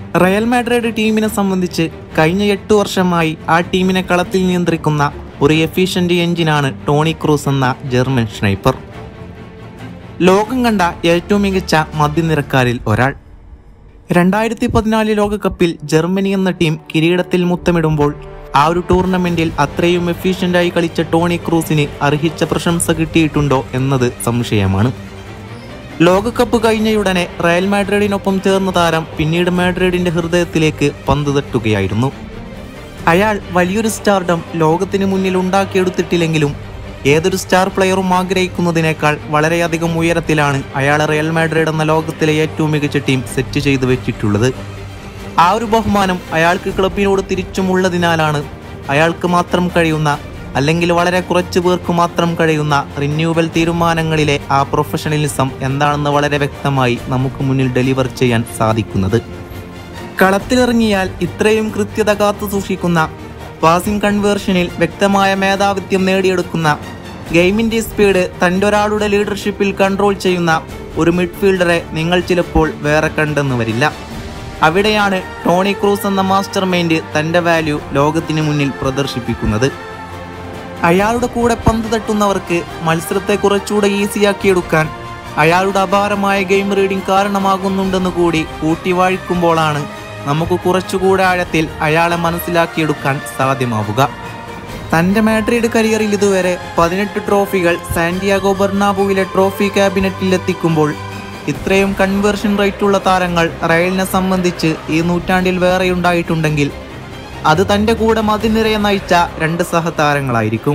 Real Madrid ടീമിനെ സംബന്ധിച്ച് കഴിഞ്ഞ എട്ട് വർഷമായി ആ ടീമിനെ കളത്തിൽ നിയന്ത്രിക്കുന്ന ഒരു എഫിഷ്യന്റ് എഞ്ചിനാണ് ടോണി ക്രൂസ് എന്ന ജർമ്മൻ സ്നൈപ്പർ ലോകം കണ്ട ഏറ്റവും മികച്ച മധ്യനിരക്കാരിൽ ഒരാൾ രണ്ടായിരത്തി പതിനാല് ലോകകപ്പിൽ ജർമ്മനി എന്ന ടീം കിരീടത്തിൽ മുത്തമിടുമ്പോൾ ആ ഒരു ടൂർണമെന്റിൽ അത്രയും എഫിഷ്യന്റായി കളിച്ച ടോണി ക്രൂസിന് അർഹിച്ച പ്രശംസ കിട്ടിയിട്ടുണ്ടോ എന്നത് സംശയമാണ് ലോകകപ്പ് കഴിഞ്ഞയുടനെ റയൽ മാഡ്രിഡിനൊപ്പം ചേർന്ന താരം പിന്നീട് മാഡ്രിഡിന്റെ ഹൃദയത്തിലേക്ക് പന്ത് തട്ടുകയായിരുന്നു അയാൾ വലിയൊരു സ്റ്റാർഡം ലോകത്തിന് മുന്നിൽ ഉണ്ടാക്കിയെടുത്തിട്ടില്ലെങ്കിലും ഏതൊരു സ്റ്റാർ പ്ലെയറും ആഗ്രഹിക്കുന്നതിനേക്കാൾ വളരെയധികം ഉയരത്തിലാണ് അയാൾ റയൽ മാഡ്രിഡ് എന്ന ലോകത്തിലെ ഏറ്റവും മികച്ച ടീം സെറ്റ് ചെയ്തു വെച്ചിട്ടുള്ളത് ആ ഒരു ബഹുമാനം അയാൾക്ക് ക്ലബിനോട് തിരിച്ചുമുള്ളതിനാലാണ് അയാൾക്ക് മാത്രം കഴിയുന്ന അല്ലെങ്കിൽ വളരെ കുറച്ചു പേർക്ക് മാത്രം കഴിയുന്ന റിന്യൂവൽ തീരുമാനങ്ങളിലെ ആ പ്രൊഫഷണലിസം എന്താണെന്ന് വളരെ വ്യക്തമായി നമുക്ക് മുന്നിൽ ഡെലിവർ ചെയ്യാൻ സാധിക്കുന്നത് കളത്തിലിറങ്ങിയാൽ ഇത്രയും കൃത്യത കാത്തു സൂക്ഷിക്കുന്ന പാസിംഗ് കൺവേർഷനിൽ വ്യക്തമായ മേധാവിത്യം നേടിയെടുക്കുന്ന ഗെയിമിന്റെ സ്പീഡ് തൻ്റെ ഒരാളുടെ ലീഡർഷിപ്പിൽ കൺട്രോൾ ചെയ്യുന്ന ഒരു മിഡ്ഫീൽഡറെ നിങ്ങൾ ചിലപ്പോൾ വേറെ കണ്ടെന്ന് വരില്ല അവിടെയാണ് ടോണി ക്രൂസ് എന്ന മാസ്റ്റർ മൈൻഡ് തൻ്റെ വാല്യൂ ലോകത്തിന് മുന്നിൽ പ്രദർശിപ്പിക്കുന്നത് അയാളുടെ കൂടെ പന്ത് തട്ടുന്നവർക്ക് മത്സരത്തെ കുറച്ചുകൂടെ ഈസിയാക്കിയെടുക്കാൻ അയാളുടെ അപാരമായ ഗെയിം റീഡിംഗ് കാരണമാകുന്നുണ്ടെന്ന് കൂടി കൂട്ടി വാഴിക്കുമ്പോഴാണ് നമുക്ക് കുറച്ചുകൂടെ ആഴത്തിൽ അയാളെ മനസ്സിലാക്കിയെടുക്കാൻ സാധ്യമാവുക തൻ്റെ മാഡ്രിഡ് കരിയറിൽ ഇതുവരെ പതിനെട്ട് ട്രോഫികൾ സാന്റിയാഗോ ബെർണാബുവിലെ ട്രോഫി ക്യാബിനറ്റിൽ എത്തിക്കുമ്പോൾ ഇത്രയും കൺവേർഷൻ റേറ്റുള്ള താരങ്ങൾ റയലിനെ സംബന്ധിച്ച് ഈ നൂറ്റാണ്ടിൽ വേറെയുണ്ടായിട്ടുണ്ടെങ്കിൽ അത് തൻ്റെ കൂടെ മതിനിരയെ നയിച്ച രണ്ട് സഹതാരങ്ങളായിരിക്കും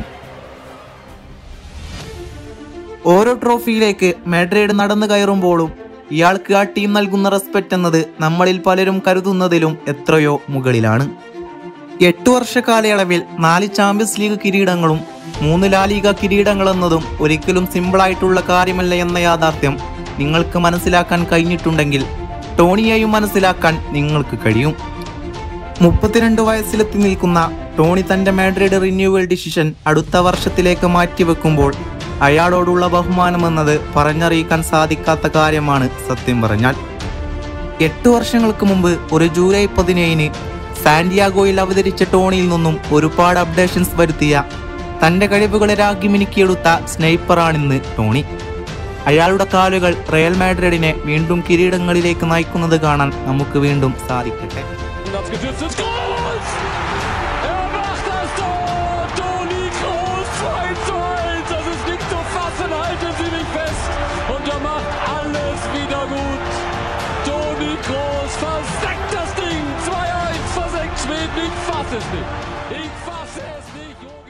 ഓരോ ട്രോഫിയിലേക്ക് മാഡ്രിഡ് നടന്നു കയറുമ്പോഴും ഇയാൾക്ക് ആ ടീം നൽകുന്ന റെസ്പെക്റ്റ് എന്നത് നമ്മളിൽ പലരും കരുതുന്നതിലും എത്രയോ മുകളിലാണ് എട്ട് വർഷ കാലയളവിൽ നാല് ചാമ്പ്യൻസ് ലീഗ് കിരീടങ്ങളും മൂന്ന് ലാലിക കിരീടങ്ങളെന്നതും ഒരിക്കലും സിമ്പിളായിട്ടുള്ള കാര്യമല്ല എന്ന യാഥാർത്ഥ്യം നിങ്ങൾക്ക് മനസ്സിലാക്കാൻ കഴിഞ്ഞിട്ടുണ്ടെങ്കിൽ ടോണിയെയും മനസ്സിലാക്കാൻ നിങ്ങൾക്ക് കഴിയും മുപ്പത്തിരണ്ട് വയസ്സിലെത്തി നിൽക്കുന്ന ടോണി തന്റെ മാഡ്രിഡ് റിന്യൂവൽ ഡിസിഷൻ അടുത്ത വർഷത്തിലേക്ക് മാറ്റിവെക്കുമ്പോൾ അയാളോടുള്ള ബഹുമാനമെന്നത് പറഞ്ഞറിയിക്കാൻ സാധിക്കാത്ത കാര്യമാണ് സത്യം പറഞ്ഞാൽ എട്ട് വർഷങ്ങൾക്ക് മുമ്പ് ഒരു ജൂലൈ പതിനേഴിന് സാന്റിയാഗോയിൽ അവതരിച്ച ടോണിയിൽ നിന്നും ഒരുപാട് അപ്ഡേഷൻസ് വരുത്തിയ തന്റെ കഴിവുകളെ രാഗിമിനുക്കിയെടുത്ത സ്നൈപ്പറാണിന്ന് ടോണി അയാളുടെ കാലുകൾ റയൽ മാഡ്രിഡിനെ വീണ്ടും കിരീടങ്ങളിലേക്ക് നയിക്കുന്നത് കാണാൻ നമുക്ക് വീണ്ടും സാധിക്കട്ടെ Abgestütztes Groß! Er macht das Tor! Toni Groß 2 zu 1! Das ist nicht zu fassen, halten Sie mich fest! Und er macht alles wieder gut! Toni Groß versenkt das Ding! 2-1 versenkt Schweden! Ich fasse es nicht! Ich fasse es nicht!